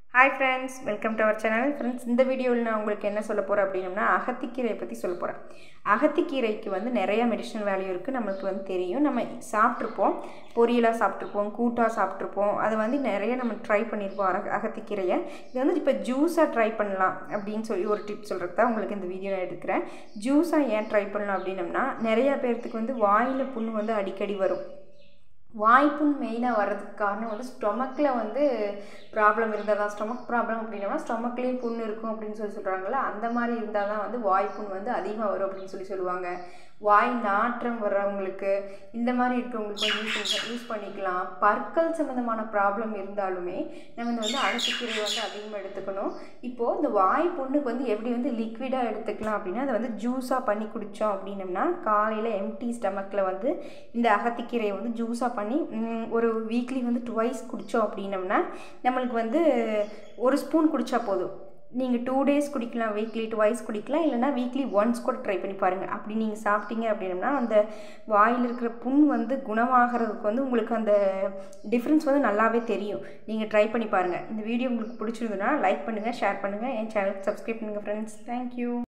hi friends welcome to our channel friends இந்த வீடியோவில் நான் உங்களுக்கு என்ன சொல்ல போகிறேன் அப்படின்னம்னா அகத்திக்கீரையை பற்றி சொல்ல போகிறேன் அகத்திக்கீரைக்கு வந்து நிறையா மெடிசனல் வேல்யூ இருக்குது நம்மளுக்கு வந்து தெரியும் நம்ம சாப்பிட்ருப்போம் பொரியலாக சாப்பிட்ருப்போம் கூட்டாக சாப்பிட்ருப்போம் அதை வந்து நிறைய நம்ம ட்ரை பண்ணியிருப்போம் அக அகத்திக்கீரையை இது வந்து இப்போ ஜூஸாக ட்ரை பண்ணலாம் அப்படின்னு சொல்லி ஒரு டிப் சொல்கிறது தான் உங்களுக்கு இந்த வீடியோ நான் எடுக்கிறேன் ஜூஸாக ஏன் ட்ரை பண்ணலாம் அப்படின்னம்னா நிறையா பேர்த்துக்கு வந்து வாயில் புண்ணு வந்து அடிக்கடி வரும் வாய்ப்புண் மெயினாக வர்றதுக்கு காரணம் வந்து ஸ்டொமக்கில் வந்து ப்ராப்ளம் இருந்தால் தான் ஸ்டொமக் ப்ராப்ளம் அப்படின்னா ஸ்டொமக்லேயும் புண் இருக்கும் அப்படின்னு சொல்லி சொல்கிறாங்கல்ல அந்த மாதிரி இருந்தால் தான் வந்து வாய்ப்புண் வந்து அதிகமாக வரும் அப்படின்னு சொல்லி சொல்லுவாங்க வாய் நாற்றம் வர்றவங்களுக்கு இந்த மாதிரி இருக்கவங்களுக்கு வந்து யூஸ் யூஸ் பண்ணிக்கலாம் பற்கள் சம்மந்தமான ப்ராப்ளம் இருந்தாலுமே நம்ம இந்த வந்து அகத்திக்கீரை வந்து அதிகமாக எடுத்துக்கணும் இப்போது இந்த வாய் புண்ணுக்கு வந்து எப்படி வந்து லிக்விடாக எடுத்துக்கலாம் அப்படின்னா அதை வந்து ஜூஸாக பண்ணி குடித்தோம் அப்படின்னம்னா காலையில் எம்டி ஸ்டமக்கில் வந்து இந்த அகத்திக்கீரையை வந்து ஜூஸாக பண்ணி ஒரு வீக்லி வந்து டுவைஸ் குடித்தோம் அப்படின்னம்னா நம்மளுக்கு வந்து ஒரு ஸ்பூன் குடித்தா போதும் நீங்கள் டூ டேஸ் குடிக்கலாம் வீக்லி டுவைஸ் குடிக்கலாம் இல்லைனா வீக்லி ஒன்ஸ் கூட ட்ரை பண்ணி பாருங்கள் அப்படி நீங்கள் சாப்பிட்டீங்க அப்படின்னா அந்த வாயில் இருக்கிற புண் வந்து குணமாகிறதுக்கு வந்து உங்களுக்கு அந்த டிஃப்ரென்ஸ் வந்து நல்லாவே தெரியும் நீங்கள் ட்ரை பண்ணி பாருங்கள் இந்த வீடியோ உங்களுக்கு பிடிச்சிருந்ததுன்னா லைக் பண்ணுங்கள் ஷேர் பண்ணுங்கள் என் சேனலுக்கு சப்ஸ்கிரைப் பண்ணுங்கள் ஃப்ரெண்ட்ஸ் தேங்க்யூ